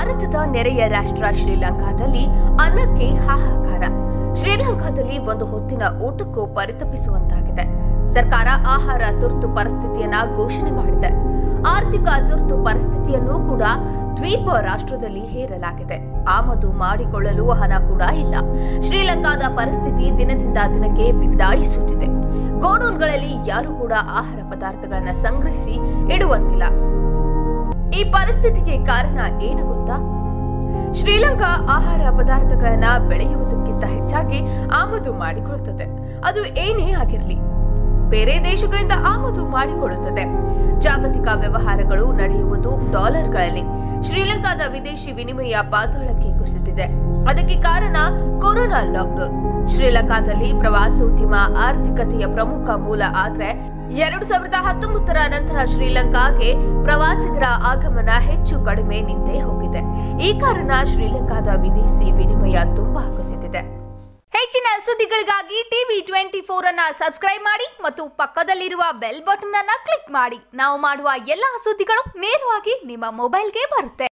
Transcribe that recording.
ಭಾರತದ ನೆರೆಯ ರಾಷ್ಟ್ರ ಶ್ರೀಲಂಕಾದಲ್ಲಿ ಅನ್ನಕ್ಕೆ ಹಾಹಾಕಾರ ಶ್ರೀಲಂಕಾದಲ್ಲಿ ಒಂದು ಹೊತ್ತಿನ ಊಟಕ್ಕೂ ಪರಿತಪಿಸುವಂತಾಗಿದೆ ಸರ್ಕಾರ ಆಹಾರ ತುರ್ತು ಪರಿಸ್ಥಿತಿಯನ್ನ ಘೋಷಣೆ ಮಾಡಿದೆ ಆರ್ಥಿಕ ತುರ್ತು ಪರಿಸ್ಥಿತಿಯನ್ನು ಕೂಡ ದ್ವೀಪ ರಾಷ್ಟ್ರದಲ್ಲಿ ಹೇರಲಾಗಿದೆ ಆಮದು ಮಾಡಿಕೊಳ್ಳಲು ಹಣ ಕೂಡ ಇಲ್ಲ ಶ್ರೀಲಂಕಾದ ಪರಿಸ್ಥಿತಿ ದಿನದಿಂದ ದಿನಕ್ಕೆ ಬಿಗಡಾಯಿಸುತ್ತಿದೆ ಗೋಡೌನ್ಗಳಲ್ಲಿ ಯಾರು ಕೂಡ ಆಹಾರ ಪದಾರ್ಥಗಳನ್ನು ಸಂಗ್ರಹಿಸಿ ಇಡುವಂತಿಲ್ಲ ಈ ಪರಿಸ್ಥಿತಿಗೆ ಕಾರಣ ಏನು ಗೊತ್ತಾ ಶ್ರೀಲಂಕಾ ಆಹಾರ ಪದಾರ್ಥಗಳನ್ನ ಬೆಳೆಯುವುದಕ್ಕಿಂತ ಹೆಚ್ಚಾಗಿ ಆಮದು ಮಾಡಿಕೊಳ್ಳುತ್ತದೆ ಅದು ಏನೇ ಆಗಿರಲಿ ಬೇರೆ ದೇಶಗಳಿಂದ ಆಮದು ಮಾಡಿಕೊಳ್ಳುತ್ತದೆ ಜಾಗತಿಕ ವ್ಯವಹಾರಗಳು ನಡೆಯುವುದು ಡಾಲರ್ಗಳಲ್ಲಿ ಶ್ರೀಲಂಕಾದ ವಿದೇಶಿ ವಿನಿಮಯ ಪಾತಾಳಕ್ಕೆ ಕುಸಿದಿದೆ ಅದಕ್ಕೆ ಕಾರಣ ಕೊರೋನಾ ಲಾಕ್ಡೌನ್ ಶ್ರೀಲಂಕಾದಲ್ಲಿ ಪ್ರವಾಸೋದ್ಯಮ ಆರ್ಥಿಕತೆಯ ಪ್ರಮುಖ ಮೂಲ ಆದ್ರೆ ಎರಡು ಸಾವಿರದ ಹತ್ತೊಂಬತ್ತರ ನಂತರ ಶ್ರೀಲಂಕಾಗೆ ಪ್ರವಾಸಿಗರ ಆಗಮನ ಹೆಚ್ಚು ಕಡಿಮೆ ನಿಂತೇ ಹೋಗಿದೆ ಈ ಕಾರಣ ಶ್ರೀಲಂಕಾದ ವಿದೇಶಿ ವಿನಿಮಯ ತುಂಬಾ ಕುಸಿದಿದೆ ಹೆಚ್ಚಿನ ಸುದ್ದಿಗಳಿಗಾಗಿ ಟಿವಿ ಟ್ವೆಂಟಿ ಫೋರ್ ಅನ್ನ ಸಬ್ಸ್ಕ್ರೈಬ್ ಮಾಡಿ ಮತ್ತು ಪಕ್ಕದಲ್ಲಿರುವ ಬೆಲ್ ಬಟನ್ ಅನ್ನ ಕ್ಲಿಕ್ ಮಾಡಿ ನಾವು ಮಾಡುವ ಎಲ್ಲಾ ಸುದ್ದಿಗಳು ನೇರವಾಗಿ ನಿಮ್ಮ ಮೊಬೈಲ್ಗೆ ಬರುತ್ತೆ